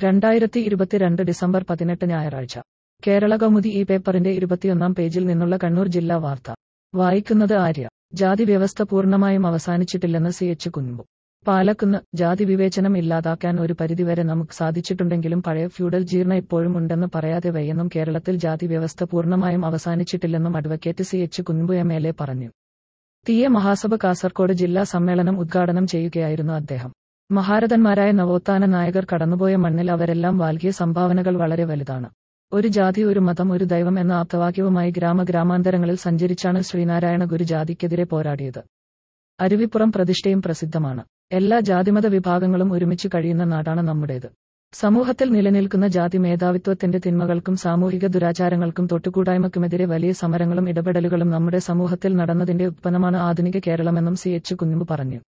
രണ്ടായിരത്തി ഇരുപത്തിരണ്ട് ഡിസംബർ പതിനെട്ട് ഞായറാഴ്ച കേരള കൗമുദി ഈ പേപ്പറിന്റെ ഇരുപത്തിയൊന്നാം പേജിൽ നിന്നുള്ള കണ്ണൂർ ജില്ലാ വാർത്ത വായിക്കുന്നത് ആര്യ ജാതി വ്യവസ്ഥ പൂർണ്ണമായും അവസാനിച്ചിട്ടില്ലെന്ന് സി എച്ച് കുൻപു പാലക്കുന്ന് ജാതി വിവേചനം ഇല്ലാതാക്കാൻ ഒരു പരിധിവരെ നമുക്ക് സാധിച്ചിട്ടുണ്ടെങ്കിലും പഴയ ഫ്യൂഡൽ ജീർണ ഇപ്പോഴും ഉണ്ടെന്ന് പറയാതെ വയ്യെന്നും കേരളത്തിൽ ജാതി വ്യവസ്ഥ പൂർണ്ണമായും അവസാനിച്ചിട്ടില്ലെന്നും advocate C H Kunhambu M L A പറഞ്ഞു തീയ മഹാസഭ കാസർകോട് ജില്ലാ സമ്മേളനം ഉദ്ഘാടനം ചെയ്യുകയായിരുന്നു അദ്ദേഹം മഹാരഥന്മാരായ നവോത്ഥാന നായകർ കടന്നുപോയ മണ്ണിൽ അവരെല്ലാം വാൽകിയ സംഭാവനകൾ വളരെ വലുതാണ് ഒരു ജാതി ഒരു മതം ഒരു ദൈവം എന്ന ആപ്തവാക്യവുമായി ഗ്രാമഗ്രാമാന്തരങ്ങളിൽ സഞ്ചരിച്ചാണ് ശ്രീനാരായണ ഗുരു ജാതിക്കെതിരെ പോരാടിയത് അരുവിപ്പുറം പ്രതിഷ്ഠയും പ്രസിദ്ധമാണ് എല്ലാ ജാതിമത വിഭാഗങ്ങളും ഒരുമിച്ച് കഴിയുന്ന നാടാണ് നമ്മുടേത് സമൂഹത്തിൽ നിലനിൽക്കുന്ന ജാതി മേധാവിത്വത്തിന്റെ തിന്മകൾക്കും സാമൂഹിക ദുരാചാരങ്ങൾക്കും തൊട്ടുകൂടായ്മക്കുമെതിരെ വലിയ സമരങ്ങളും ഇടപെടലുകളും നമ്മുടെ സമൂഹത്തിൽ നടന്നതിന്റെ ഉത്പന്നമാണ് ആധുനിക കേരളമെന്നും സി എച്ച് കുഞ്ഞുമ്പ് പറഞ്ഞു